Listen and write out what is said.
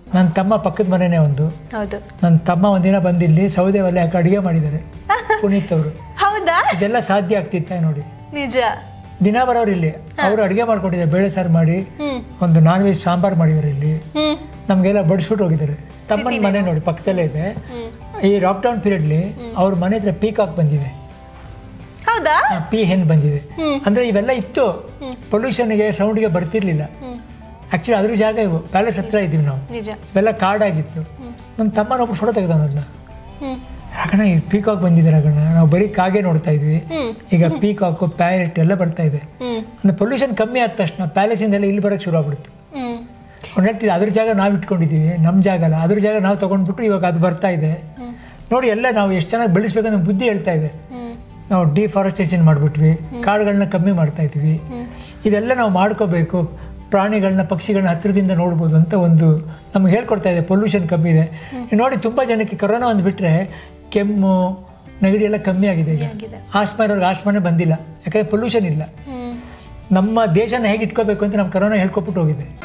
ನನ್ನ ತಮ್ಮ ಪಕ್ಕದ ಮನೆನೇ ಒಂದು ಹೌದು ನನ್ನ ತಮ್ಮ ಒಂದಿನ ಬಂದಿಲ್ಲಿ ಸೌದೆ ಒಲೆ ಹಾಕಿ ಅಡುಗೆ ಮಾಡಿದ್ದಾರೆ ಪುನೀತ್ ಅವರು ಹೌದಾ ಇದೆಲ್ಲ ಸಾಧ್ಯ ಆಗ್ತಿತ್ತ ನೋಡಿ ನಿಜ ದಿನ ಬರೋರು ಇಲ್ಲಿ ಅವರು ಅಡುಗೆ ಮಾಡ್ಕೊಟ್ಟಿದ್ದಾರೆ ಬೇಳೆ ಸಾರು ಮಾಡಿ ಹ್ಮ್ ಒಂದು ನಾನ್ ವೆಜ್ ಸಾಂಬಾರು ಮಾಡಿದ್ದಾರೆ ಇಲ್ಲಿ ಹ್ಮ್ ನಮಗೆಲ್ಲ ಬಡಿಸ್ಬಿಟ್ಟು ಹೋಗಿದ್ದಾರೆ ತಮ್ಮನ ಮನೆ ನೋಡಿ ಪಕ್ಕದಲ್ಲೇ ಇದೆ ಈ ಲಾಕ್ಡೌನ್ ಪೀರಿಯಡ್ಲಿ ಅವ್ರ ಮನೆ ಹತ್ರ ಪೀಕಾಕ್ ಬಂದಿದೆ ಹೌದಾ ಆ, ಪಿ ಹೆನ್ ಬಂದಿದೆ ಅಂದ್ರೆ ಇವೆಲ್ಲ ಇತ್ತು ಪೊಲ್ಯೂಷನ್ಗೆ ಸೌಂಡ್ಗೆ ಬರ್ತಿರ್ಲಿಲ್ಲ ಹ್ಮ್ ಆಕ್ಚುಲಿ ಅದ್ರ ಜಾಗ ಇವು ಪ್ಯಾಲೇಸ್ ಹತ್ರ ಇದ್ದೀವಿ ನಾವು ನಿಜ ಇವೆಲ್ಲ ಕಾಡಾಗಿತ್ತು ನಮ್ಮ ತಮ್ಮನೊಬ್ರು ಫೋಟೋ ತೆಗೆದವನಲ್ಲ ಹ್ಮ್ ರಗಣ ಈ ಪೀಕಾಕ್ ಬಂದಿದೆ ರಗಣ ನಾವು ಬರೀ ಕಾಗೆ ನೋಡ್ತಾ ಇದ್ವಿ ಹ್ಮ್ ಈಗ ಪೀಕಾಕು ಪ್ಯಾರೆಟ್ ಎಲ್ಲ ಬರ್ತಾ ಇದೆ ಹ್ಮ್ ಅಂದ್ರೆ ಪೊಲ್ಯೂಷನ್ ಕಮ್ಮಿ ಆದ ತಕ್ಷಣ ಪ್ಯಾಲೇಸಿಂದೆಲ್ಲ ಇಲ್ಲಿ ಬರೋಕ್ಕೆ ಶುರು ಆಗ್ಬಿಡ್ತು ಹ್ಮ್ ಅವ್ನು ಹೇಳ್ತಿದ್ದೆ ಅದ್ರ ಜಾಗ ನಾವು ಇಟ್ಕೊಂಡಿದ್ದೀವಿ ನಮ್ಮ ಜಾಗ ಅಲ್ಲ ಅದ್ರ ಜಾಗ ನಾವು ತೊಗೊಂಡ್ಬಿಟ್ಟು ಇವಾಗ ಅದು ಬರ್ತಾ ಇದೆ ನೋಡಿ ಎಲ್ಲ ನಾವು ಎಷ್ಟು ಚೆನ್ನಾಗಿ ಬೆಳೆಸ್ಬೇಕಂತ ಬುದ್ಧಿ ಹೇಳ್ತಾ ಇದೆ ಹ್ಮ್ ನಾವು ಡಿಫಾರೆಸ್ಟೇಷನ್ ಮಾಡಿಬಿಟ್ವಿ ಕಾಡುಗಳನ್ನ ಕಮ್ಮಿ ಮಾಡ್ತಾ ಇದ್ವಿ ಇದೆಲ್ಲ ನಾವು ಮಾಡ್ಕೋಬೇಕು ಪ್ರಾಣಿಗಳನ್ನ ಪಕ್ಷಿಗಳನ್ನ ಹತ್ತಿರದಿಂದ ನೋಡ್ಬೋದು ಅಂತ ಒಂದು ನಮ್ಗೆ ಹೇಳ್ಕೊಡ್ತಾ ಇದೆ ಪೊಲ್ಯೂಷನ್ ಕಮ್ಮಿ ಇದೆ ಈಗ ನೋಡಿ ತುಂಬ ಜನಕ್ಕೆ ಕೊರೋನಾ ಒಂದು ಬಿಟ್ಟರೆ ಕೆಮ್ಮು ನೆಗಡಿ ಎಲ್ಲ ಕಮ್ಮಿ ಆಗಿದೆ ಈಗ ಆಗಿದೆ. ಆಸ್ಮಾ ಇರೋರ್ಗೆ ಆಸ್ಮಾನೇ ಬಂದಿಲ್ಲ ಯಾಕಂದರೆ ಪೊಲ್ಯೂಷನ್ ಇಲ್ಲ ಹ್ಮ್ ನಮ್ಮ ದೇಶನ ಹೇಗೆ ಇಟ್ಕೋಬೇಕು ಅಂತ ನಮ್ಮ ಕೊರೋನಾ ಹೇಳ್ಕೊಬಿಟ್ಟು ಹೋಗಿದೆ